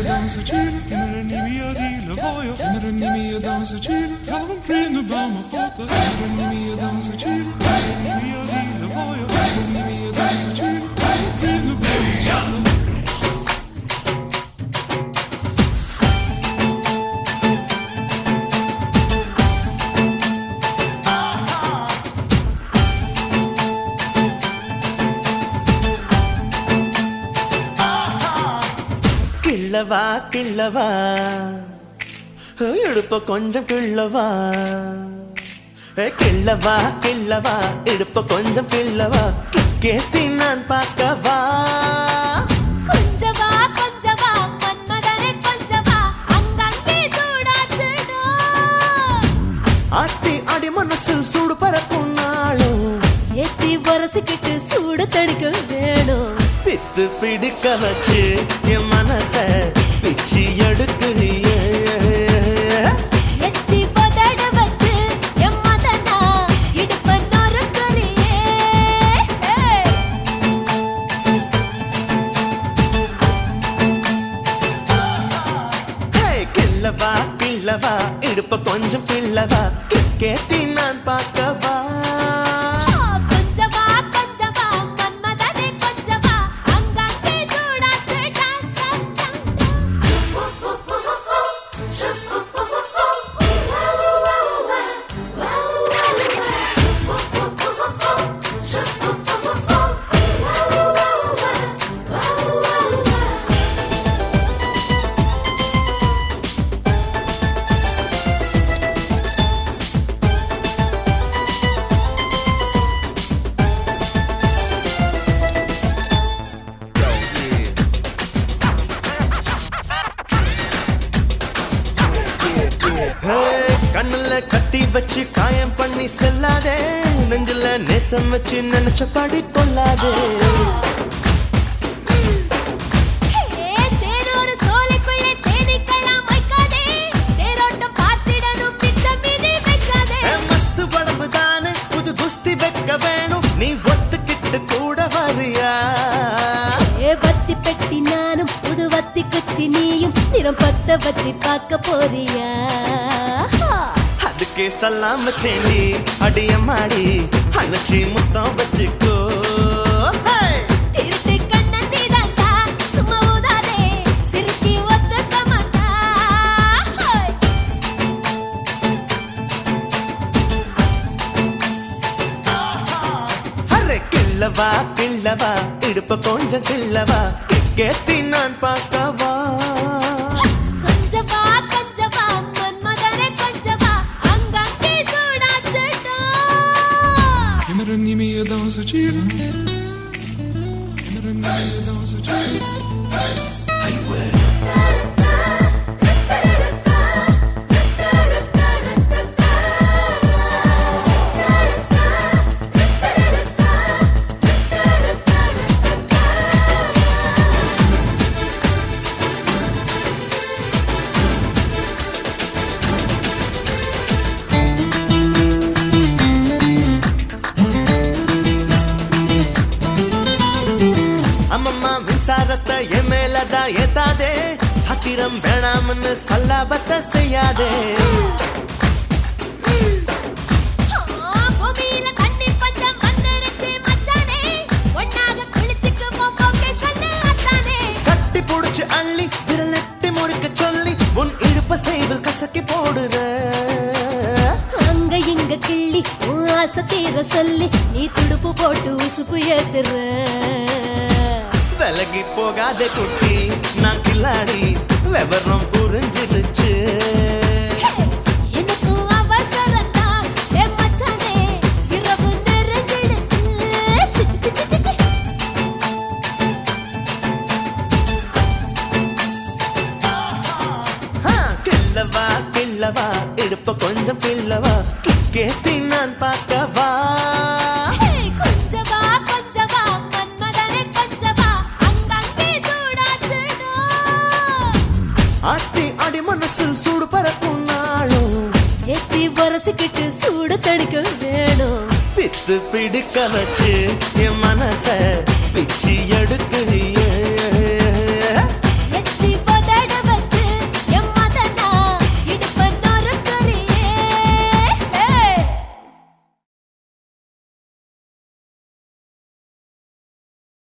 dansa chile, kinderen die meer die lavoie, kinderen die meer dansa chile, kalven vrienden bij mijn vatten, kinderen die meer dansa chile, kinderen die meer die lavoie, kinderen die meer dansa chile, kalven vrienden bij mijn vatten. கிள்ளவா கிள்ளவா இடுப்ப கொஞ்சம் கிள்ளவா ஏ, கிள்ளவா கிள்ளவா இடுப்ப கொஞ்சம் கிள்ளவா கேத்தி நான் பார்க்கவா கொஞ்சவா கொஞ்சவா மன்மதனே கொஞ்சவா அங்கங்கே சூடாச்சுடோ ஆட்டி அடி மனசில் சூடு பறக்கும் நாளும் ஏத்தி உரசிக்கிட்டு சூடு தடுக்க வேணும் பித்து பிடிக்க வச்சு என் மனச பிச்சு எடுக்கிறியே எச்சி பதட வச்சு என் மதனா இடுப்ப நொறுக்குறியே ஏய். ஹே, கிள்ளவா கிள்ளவா இடுப்ப கொஞ்சம் கிள்ளவா கேத்தி நான் பார்க்கவா கொஞ்சவா கொஞ்சவா மன்மதனே கொஞ்சவா அங்கங்கே சூடாச்சு டான் டான் டான் ஹே, கண்ணுல கத்தி வச்சு காயம் பண்ணி செல்லாதே நெஞ்சில நேசம் வச்சு நினைச்ச படி கொள்ளாதே ஏ தேனொரு சோலைக்குள்ளே தேனீக்களா மைக்காதே தேரோட்டம் பார்த்திடணும் பிச்சம் மீதி வைக்காதே ஏ, மஸ்து உடம்பு தானே புது குஸ்தி வைக்க வேணும் நீ ஒத்துக்கிட்டு கூட வரியா ஏ வத்தி பெட்டி நானும் புது வத்தி குச்சி நீயும் தினம் பத்த வச்சு பார்க்க போறியா அதுக்கே சல்லாம செண்டி அடிய மாடி அணைச்சி முத்தம் வச்சுக்கோ ஹே! திருட்டு கண்ணன் நீதாண்டா சும்மா ஊதாதே சிரிக்கி ஒத்துக்க மாட்டா ஹோய். அரே கிள்ளவா கிள்ளவா இடுப்ப கொஞ்சம் கிள்ளவா கேத்தி நான் பார்க்கவா கொஞ்சவா கொஞ்சவா மன்மதனே கொஞ்சவா அங்கங்கே சூடாச்சுடோ Kinderen die meer dansa chile, kinderen die meer dansa chile. அம்மம்மா மின்சாரத்தை என் மேலதான் ஏத்தாதே சத்திரம் வேணாம்னு சல்லாபத்தை செய்யாதே ஆ, பூமியில தண்ணி பஞ்சம் வந்துருச்சு மச்சானே ஒண்ணாக குளிச்சுக்குவோம் போக்கே சொல்லு அத்தானே கட்டி புடிச்சு அள்ளி விரலெட்டி முறிக்க சொல்லி உன் இடுப்ப செய்வில் கசக்கி போடுற அங்க இங்க கிள்ளி உன் ஆசை தீர சொல்லி நீ துடுப்பு போட்டு உசுப்பு ஏத்துற விலகி போகாத குட்டி நான் கில்லாடி விவரம் புரிஞ்சிருச்சு எனக்கும் அவசரம்தான் என் மச்சானே இரவு நெருங்கிடுச்சு சி, சி, சி, சி, சி, சி. ஆ, கிள்ளவா கிள்ளவா இடுப்ப கொஞ்சம் கிள்ளவா கேத்தி நான் பார்க்கவா ஹே, கொஞ்சவா கொஞ்சவா மன்மதனே கொஞ்சவா அங்கங்கே சூடாச்சுடோ ஆட்டி அடி மனசில் சூடு பறக்கும் நாளும் ஏத்தி உரசிக்கிட்டு சூடு தடுக்க வேணும் பித்து பிடிக்க வச்சு என் மனச பிச்சு எடுக்கிறியே